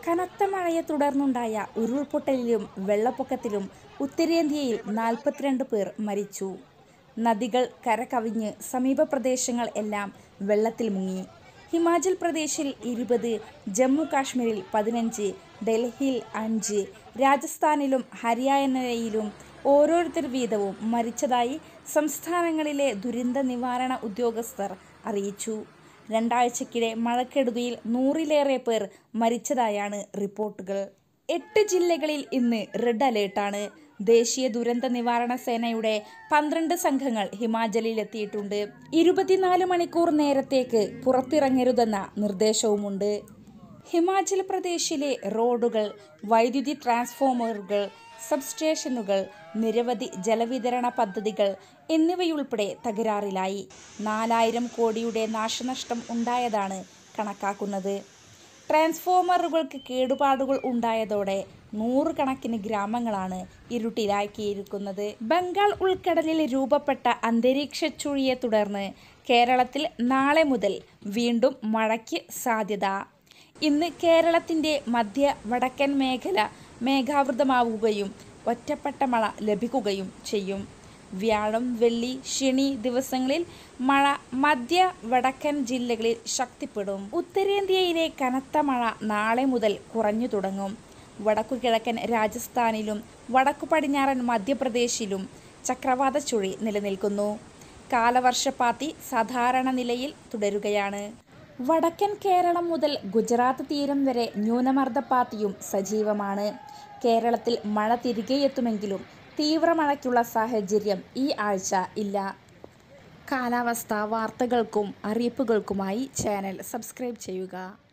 കനത്ത മഴയെ തുടർന്നുണ്ടായ ഉരുൾപൊട്ടലിലും വെള്ളപ്പൊക്കത്തിലും ഉത്തരേന്ത്യയിൽ നാൽപ്പത്തിരണ്ട് പേർ മരിച്ചു നദികൾ കരകവിഞ്ഞ് സമീപ പ്രദേശങ്ങൾ എല്ലാം വെള്ളത്തിൽ മുങ്ങി ഹിമാചൽ പ്രദേശിൽ ഇരുപത് ജമ്മു കാശ്മീരിൽ പതിനഞ്ച് ഡൽഹിയിൽ അഞ്ച് രാജസ്ഥാനിലും ഹരിയാനയിലും ഓരോരുത്തർ വീതവും മരിച്ചതായി സംസ്ഥാനങ്ങളിലെ ദുരന്ത നിവാരണ ഉദ്യോഗസ്ഥർ അറിയിച്ചു രണ്ടാഴ്ചക്കിടെ മഴക്കെടുതിയിൽ നൂറിലേറെ പേർ മരിച്ചതായാണ് റിപ്പോർട്ടുകൾ എട്ട് ജില്ലകളിൽ ഇന്ന് റെഡ് അലേർട്ടാണ് ദേശീയ ദുരന്ത നിവാരണ സേനയുടെ പന്ത്രണ്ട് സംഘങ്ങൾ ഹിമാചലിൽ എത്തിയിട്ടുണ്ട് ഇരുപത്തിനാല് മണിക്കൂർ നേരത്തേക്ക് പുറത്തിറങ്ങരുതെന്ന നിർദ്ദേശവുമുണ്ട് ഹിമാചൽ പ്രദേശിലെ റോഡുകൾ വൈദ്യുതി ട്രാൻസ്ഫോമറുകൾ സബ്സ്റ്റേഷനുകൾ നിരവധി ജലവിതരണ പദ്ധതികൾ എന്നിവയുൾപ്പെടെ തകരാറിലായി നാലായിരം കോടിയുടെ നാശനഷ്ടം ഉണ്ടായതാണ് കണക്കാക്കുന്നത് ട്രാൻസ്ഫോമറുകൾക്ക് കേടുപാടുകൾ ഉണ്ടായതോടെ നൂറുകണക്കിന് ഗ്രാമങ്ങളാണ് ഇരുട്ടിലാക്കിയിരിക്കുന്നത് ബംഗാൾ ഉൾക്കടലിൽ രൂപപ്പെട്ട അന്തരീക്ഷ ചുഴിയെ തുടർന്ന് കേരളത്തിൽ നാളെ മുതൽ വീണ്ടും മഴയ്ക്ക് സാധ്യത ഇന്ന് കേരളത്തിൻ്റെ മധ്യ വടക്കൻ മേഖല മേഘാവൃതമാവുകയും ഒറ്റപ്പെട്ട മഴ ലഭിക്കുകയും ചെയ്യും വ്യാഴം വെള്ളി ശനി ദിവസങ്ങളിൽ മഴ മധ്യ വടക്കൻ ജില്ലകളിൽ ശക്തിപ്പെടും ഉത്തരേന്ത്യയിലെ കനത്ത മഴ നാളെ മുതൽ കുറഞ്ഞു തുടങ്ങും വടക്കു കിഴക്കൻ രാജസ്ഥാനിലും വടക്കു പടിഞ്ഞാറൻ മധ്യപ്രദേശിലും ചക്രവാത ചുഴി നിലനിൽക്കുന്നു കാലവർഷപ്പാത്തി സാധാരണ നിലയിൽ തുടരുകയാണ് വടക്കൻ കേരളം മുതൽ ഗുജറാത്ത് തീരം വരെ ന്യൂനമർദ്ദപ്പാത്തിയും സജീവമാണ് കേരളത്തിൽ മഴ തിരികെ എത്തുമെങ്കിലും തീവ്രമഴയ്ക്കുള്ള സാഹചര്യം ഈ ആഴ്ച ഇല്ല കാലാവസ്ഥ വാർത്തകൾക്കും അറിയിപ്പുകൾക്കുമായി ചാനൽ സബ്സ്ക്രൈബ് ചെയ്യുക